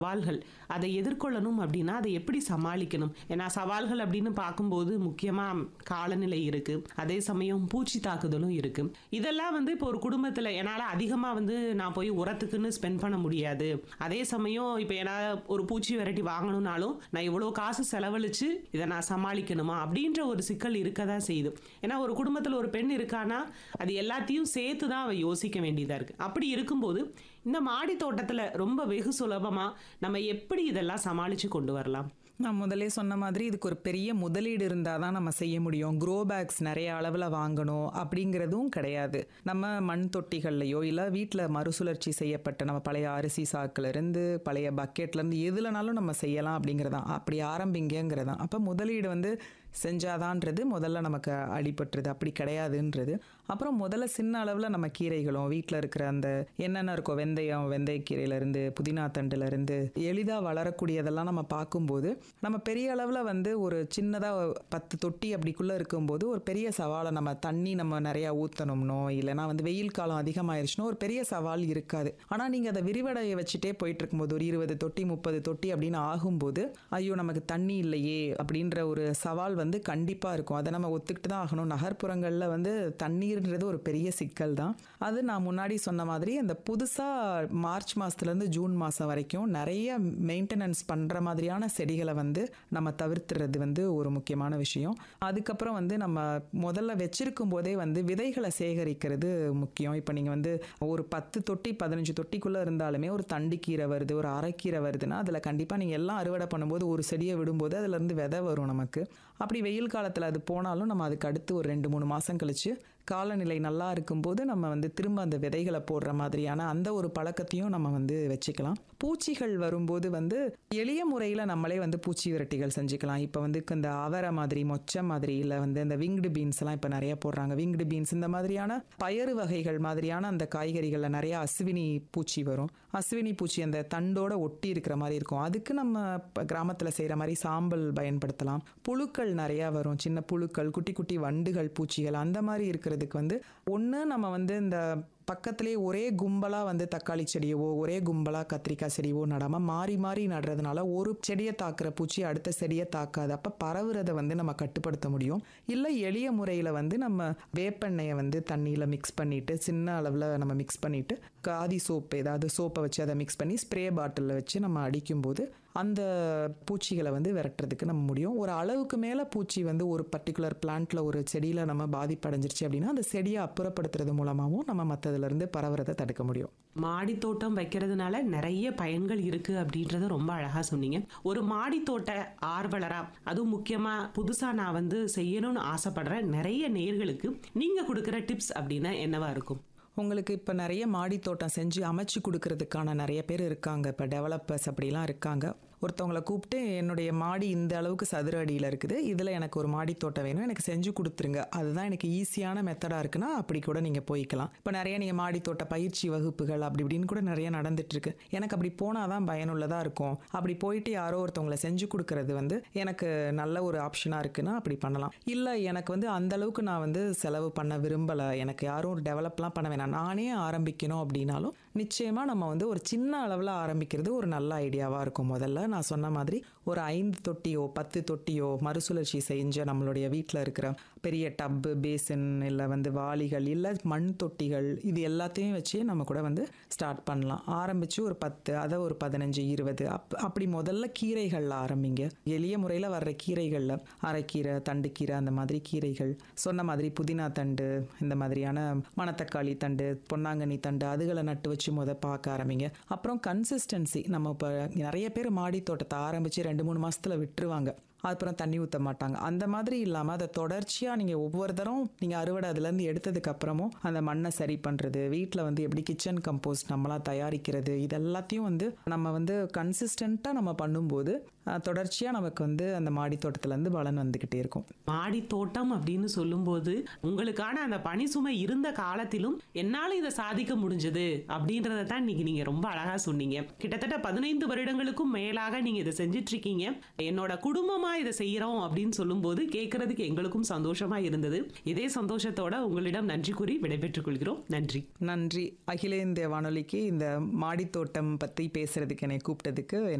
சவால்கள் அதை எதிர்கொள்ளணும் அப்படின்னா அதை எப்படி சமாளிக்கணும் ஏன்னா சவால்கள் அப்படின்னு பார்க்கும்போது முக்கியமா காலநிலை இருக்கு அதே சமயம் பூச்சி தாக்குதலும் இருக்கு இதெல்லாம் வந்து இப்போ ஒரு குடும்பத்துல என்னால அதிகமா வந்து நான் போய் உரத்துக்குன்னு ஸ்பெண்ட் பண்ண முடியாது அதே சமயம் இப்போ என்னால் ஒரு பூச்சி வெரைட்டி வாங்கணும்னாலும் நான் இவ்வளோ காசு செலவழிச்சு இதை நான் சமாளிக்கணுமா அப்படின்ற ஒரு சிக்கல் இருக்க தான் செய்யுது ஏன்னா ஒரு குடும்பத்தில் ஒரு பெண் இருக்கானா அது எல்லாத்தையும் சேர்த்து தான் அவ யோசிக்க வேண்டியதாக இருக்கு அப்படி இருக்கும்போது இந்த மாடி தோட்டத்தில் ரொம்ப வெகு சுலபமாக நம்ம எப்படி இதெல்லாம் சமாளித்து கொண்டு வரலாம் நான் முதலே சொன்ன மாதிரி இதுக்கு ஒரு பெரிய முதலீடு இருந்தால் தான் நம்ம செய்ய முடியும் க்ரோ பேக்ஸ் நிறைய அளவில் வாங்கணும் அப்படிங்கிறதும் கிடையாது நம்ம மண் தொட்டிகள்லையோ இல்லை வீட்டில் மறுசுழற்சி செய்யப்பட்ட நம்ம பழைய அரிசி சாக்குல இருந்து பழைய பக்கெட்லேருந்து எதுலனாலும் நம்ம செய்யலாம் அப்படிங்கிறதான் அப்படி ஆரம்பிங்கிறதான் அப்போ முதலீடு வந்து செஞ்சாதான்றது முதல்ல நமக்கு அடிபட்டுருது அப்படி கிடையாதுன்றது அப்புறம் முதல்ல சின்ன அளவில் நம்ம கீரைகளும் வீட்டில் இருக்கிற அந்த என்னென்ன இருக்கோ வெந்தயம் வெந்தயக்கீரையிலேருந்து புதினா தண்டுலேருந்து எளிதாக வளரக்கூடியதெல்லாம் நம்ம பார்க்கும்போது நம்ம பெரிய அளவில் வந்து ஒரு சின்னதாக பத்து தொட்டி அப்படிக்குள்ளே இருக்கும்போது ஒரு பெரிய சவாலை நம்ம தண்ணி நம்ம நிறையா ஊற்றணும்னோ இல்லைனா வந்து வெயில் காலம் அதிகமாயிருச்சுன்னா ஒரு பெரிய சவால் இருக்காது ஆனால் நீங்கள் அதை விரிவடைய வச்சுட்டே போயிட்டு இருக்கும்போது ஒரு இருபது தொட்டி முப்பது தொட்டி அப்படின்னு ஆகும்போது ஐயோ நமக்கு தண்ணி இல்லையே அப்படின்ற ஒரு சவால் வந்து கண்டிப்பாக இருக்கும் அதை நம்ம ஒத்துக்கிட்டு தான் ஆகணும் நகர்ப்புறங்களில் வந்து தண்ணீர்ன்றது ஒரு பெரிய சிக்கல் தான் அது நான் முன்னாடி சொன்ன மாதிரி அந்த புதுசாக மார்ச் மாதத்துலேருந்து ஜூன் மாதம் வரைக்கும் நிறைய மெயின்டெனன்ஸ் பண்ணுற மாதிரியான செடிகளை வந்து நம்ம தவிர்த்துறது வந்து ஒரு முக்கியமான விஷயம் அதுக்கப்புறம் வந்து நம்ம முதல்ல வச்சிருக்கும் போதே வந்து விதைகளை சேகரிக்கிறது முக்கியம் இப்போ நீங்கள் வந்து ஒரு பத்து தொட்டி பதினஞ்சு தொட்டிக்குள்ளே இருந்தாலுமே ஒரு தண்டுக்கீரை வருது ஒரு அரைக்கீரை வருதுன்னா அதில் கண்டிப்பாக நீங்கள் எல்லாம் அறுவடை பண்ணும்போது ஒரு செடியை விடும்போது அதுலேருந்து விதை வரும் நமக்கு அப்படி வெயில் காலத்தில் அது போனாலும் நம்ம அதுக்கு அடுத்து ஒரு ரெண்டு மூணு மாதம் கழிச்சு காலநிலை நல்லா இருக்கும்போது நம்ம வந்து திரும்ப அந்த விதைகளை போடுற மாதிரியான அந்த ஒரு பழக்கத்தையும் நம்ம வந்து வச்சுக்கலாம் பூச்சிகள் வரும்போது வந்து எளிய முறையில் நம்மளே வந்து பூச்சி விரட்டிகள் செஞ்சுக்கலாம் இப்போ வந்து இந்த அவரை மாதிரி மொச்சை மாதிரி இல்லை வந்து இந்த விங்டு பீன்ஸ் எல்லாம் இப்போ நிறைய போடுறாங்க விங்டு பீன்ஸ் இந்த மாதிரியான பயறு வகைகள் மாதிரியான அந்த காய்கறிகளில் நிறைய அஸ்வினி பூச்சி வரும் அஸ்வினி பூச்சி அந்த தண்டோட ஒட்டி இருக்கிற மாதிரி இருக்கும் அதுக்கு நம்ம கிராமத்தில் செய்கிற மாதிரி சாம்பல் பயன்படுத்தலாம் புழுக்கள் நிறையா வரும் சின்ன புழுக்கள் குட்டி குட்டி வண்டுகள் பூச்சிகள் அந்த மாதிரி இருக்கிறதுக்கு வந்து ஒன்று நம்ம வந்து இந்த பக்கத்திலே ஒரே கும்பலாக வந்து தக்காளி செடியவோ ஒரே கும்பலாக கத்திரிக்காய் செடியவோ நடாமல் மாறி மாறி நடுறதுனால ஒரு செடியை தாக்குற பூச்சி அடுத்த செடியை தாக்காது அப்போ பரவுறதை வந்து நம்ம கட்டுப்படுத்த முடியும் இல்லை எளிய முறையில் வந்து நம்ம வேப்பெண்ணெயை வந்து தண்ணியில் மிக்ஸ் பண்ணிவிட்டு சின்ன அளவில் நம்ம மிக்ஸ் பண்ணிவிட்டு காதி சோப்பு ஏதாவது சோப்பை வச்சு அதை மிக்ஸ் பண்ணி ஸ்ப்ரே பாட்டிலில் வச்சு நம்ம அடிக்கும்போது அந்த பூச்சிகளை வந்து விரட்டுறதுக்கு நம்ம முடியும் ஒரு அளவுக்கு மேலே பூச்சி வந்து ஒரு பர்டிகுலர் பிளான்ட்டில் ஒரு செடியில் நம்ம பாதிப்படைஞ்சிருச்சு அப்படின்னா அந்த செடியை அப்புறப்படுத்துறது மூலமாகவும் நம்ம மற்றதுலேருந்து பரவுறதை தடுக்க முடியும் மாடி தோட்டம் வைக்கிறதுனால நிறைய பயன்கள் இருக்கு அப்படின்றத ரொம்ப அழகா சொன்னீங்க ஒரு மாடி தோட்ட ஆர்வலரா அதுவும் முக்கியமா புதுசா நான் வந்து செய்யணும்னு ஆசைப்படுற நிறைய நேர்களுக்கு நீங்க கொடுக்குற டிப்ஸ் அப்படின்னா என்னவா இருக்கும் உங்களுக்கு இப்போ நிறைய மாடி தோட்டம் செஞ்சு அமைச்சு கொடுக்கறதுக்கான நிறைய பேர் இருக்காங்க இப்போ டெவலப்பர்ஸ் அப்படிலாம் இருக்காங்க ஒருத்தவங்களை கூப்பிட்டு என்னுடைய மாடி இந்த அளவுக்கு சதுர அடியில் இருக்குது இதில் எனக்கு ஒரு மாடி தோட்டம் வேணும் எனக்கு செஞ்சு கொடுத்துருங்க அதுதான் எனக்கு ஈஸியான மெத்தடாக இருக்குன்னா அப்படி கூட நீங்கள் போய்க்கலாம் இப்போ நிறைய நீங்கள் மாடி தோட்ட பயிற்சி வகுப்புகள் அப்படி இப்படின்னு கூட நிறைய நடந்துட்டு இருக்கு எனக்கு அப்படி போனால் தான் பயனுள்ளதாக இருக்கும் அப்படி போயிட்டு யாரோ ஒருத்தவங்களை செஞ்சு கொடுக்கறது வந்து எனக்கு நல்ல ஒரு ஆப்ஷனாக இருக்குன்னா அப்படி பண்ணலாம் இல்லை எனக்கு வந்து அந்த அளவுக்கு நான் வந்து செலவு பண்ண விரும்பலை எனக்கு யாரும் ஒரு டெவலப்லாம் பண்ண வேணாம் நானே ஆரம்பிக்கணும் அப்படின்னாலும் நிச்சயமாக நம்ம வந்து ஒரு சின்ன அளவில் ஆரம்பிக்கிறது ஒரு நல்ல ஐடியாவாக இருக்கும் முதல்ல நான் சொன்ன மாதிரி ஒரு ஐந்து தொட்டியோ பத்து தொட்டியோ மறுசுழற்சி செஞ்ச நம்மளுடைய வீட்டில் இருக்கிற பெரிய டப்பு பேசின் இல்லை வந்து வாளிகள் இல்லை மண் தொட்டிகள் இது எல்லாத்தையும் வச்சு நம்ம கூட வந்து ஸ்டார்ட் பண்ணலாம் ஆரம்பித்து ஒரு பத்து அதை ஒரு பதினஞ்சு இருபது அப் அப்படி முதல்ல கீரைகளில் ஆரம்பிங்க எளிய முறையில் வர்ற கீரைகளில் அரைக்கீரை தண்டுக்கீரை அந்த மாதிரி கீரைகள் சொன்ன மாதிரி புதினா தண்டு இந்த மாதிரியான மணத்தக்காளி தண்டு பொன்னாங்கண்ணி தண்டு அதுகளை நட்டு வச்சு முத பார்க்க ஆரம்பிங்க அப்புறம் கன்சிஸ்டன்சி நம்ம இப்போ நிறைய பேர் மாடி தோட்டத்தை ஆரம்பித்து ரெண்டு மூணு மாசத்துல விட்டுருவாங்க அப்புறம் தண்ணி ஊற்ற மாட்டாங்க அந்த மாதிரி இல்லாமல் அதை தொடர்ச்சியாக நீங்கள் ஒவ்வொரு தரம் நீங்கள் அறுவடை அதுலேருந்து எடுத்ததுக்கு அப்புறமும் அந்த மண்ணை சரி பண்ணுறது வீட்டில் வந்து எப்படி கிச்சன் கம்போஸ்ட் நம்மளாம் தயாரிக்கிறது இது எல்லாத்தையும் வந்து நம்ம வந்து கன்சிஸ்டண்ட்டாக நம்ம பண்ணும்போது தொடர்ச்சியாக நமக்கு வந்து அந்த மாடி தோட்டத்துலேருந்து பலன் வந்துக்கிட்டே இருக்கும் மாடி தோட்டம் அப்படின்னு சொல்லும்போது உங்களுக்கான அந்த பணி சுமை இருந்த காலத்திலும் என்னால் இதை சாதிக்க முடிஞ்சது அப்படின்றத தான் இன்னைக்கு நீங்கள் ரொம்ப அழகாக சொன்னீங்க கிட்டத்தட்ட பதினைந்து வருடங்களுக்கும் மேலாக நீங்கள் இதை செஞ்சிட்டு இருக்கீங்க என்னோட குடும்பமாக சொந்தமா இதை செய்யறோம் அப்படின்னு சொல்லும்போது கேட்கறதுக்கு எங்களுக்கும் சந்தோஷமா இருந்தது இதே சந்தோஷத்தோட உங்களிடம் நன்றி கூறி விடைபெற்றுக் கொள்கிறோம் நன்றி நன்றி அகில இந்திய வானொலிக்கு இந்த மாடித்தோட்டம் பற்றி பேசுறதுக்கு என்னை கூப்பிட்டதுக்கு